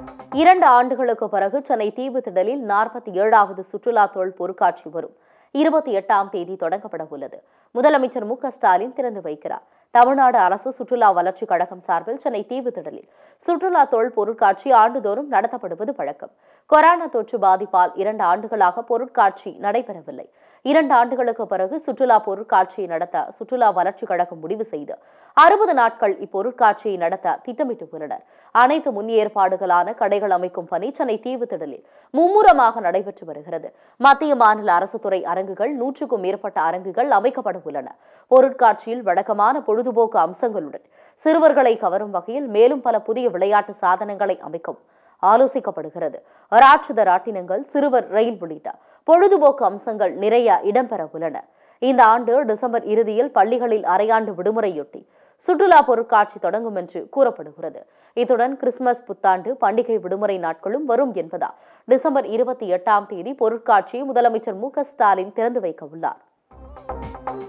இரண்டு ஆண்டுகளுக்கு பிறகு சென்னை தீவுத்திடலில் நாற்பத்தி ஏழாவது சுற்றுலா தொழில் பொருட்காட்சி வரும் இருபத்தி எட்டாம் தேதி தொடங்கப்பட உள்ளது முதலமைச்சர் மு க ஸ்டாலின் திறந்து வைக்கிறார் தமிழ்நாடு அரசு சுற்றுலா வளர்ச்சிக் கழகம் சார்பில் சென்னை தீவுத்திடலில் சுற்றுலா தொழில் பொருட்காட்சி ஆண்டுதோறும் நடத்தப்படுவது வழக்கம் கொரோனா தொற்று பாதிப்பால் இரண்டு ஆண்டுகளாக பொருட்காட்சி நடைபெறவில்லை இரண்டு ஆண்டுகளுக்கு பிறகு சுற்றுலா பொருட்காட்சியை நடத்த சுற்றுலா வளர்ச்சிக் கழகம் முடிவு செய்து அறுபது நாட்கள் இப்பொருட்காட்சியை நடத்த திட்டமிட்டுள்ளனர் அனைத்து முன் ஏற்பாடுகளான கடைகள் அமைக்கும் பணி சென்னை தீவுத்திடலில் மும்முரமாக நடைபெற்று வருகிறது மத்திய மாநில அரசு துறை அரங்குகள் நூற்றுக்கும் மேற்பட்ட அரங்குகள் அமைக்கப்பட உள்ளன பொருட்காட்சியில் வழக்கமான பொழுதுபோக்கு அம்சங்களுடன் சிறுவர்களை கவரும் வகையில் மேலும் பல புதிய விளையாட்டு சாதனங்களை அமைக்கவும் ஆலோசிக்கப்படுகிறது ராட்சத ராட்டினங்கள் சிறுவர் ரயில் உள்ளிட்ட பொழுதுபோக்கு அம்சங்கள் நிறைய இடம்பெற உள்ளன இந்த ஆண்டு டிசம்பர் இறுதியில் பள்ளிகளில் அரையாண்டு விடுமுறையொட்டி சுற்றுலா பொருட்காட்சி தொடங்கும் என்று கூறப்படுகிறது இத்துடன் கிறிஸ்துமஸ் புத்தாண்டு பண்டிகை விடுமுறை நாட்களும் வரும் என்பதால் டிசம்பர் இருபத்தி எட்டாம் தேதி பொருட்காட்சியை முதலமைச்சர் மு க ஸ்டாலின் திறந்து வைக்க உள்ளார்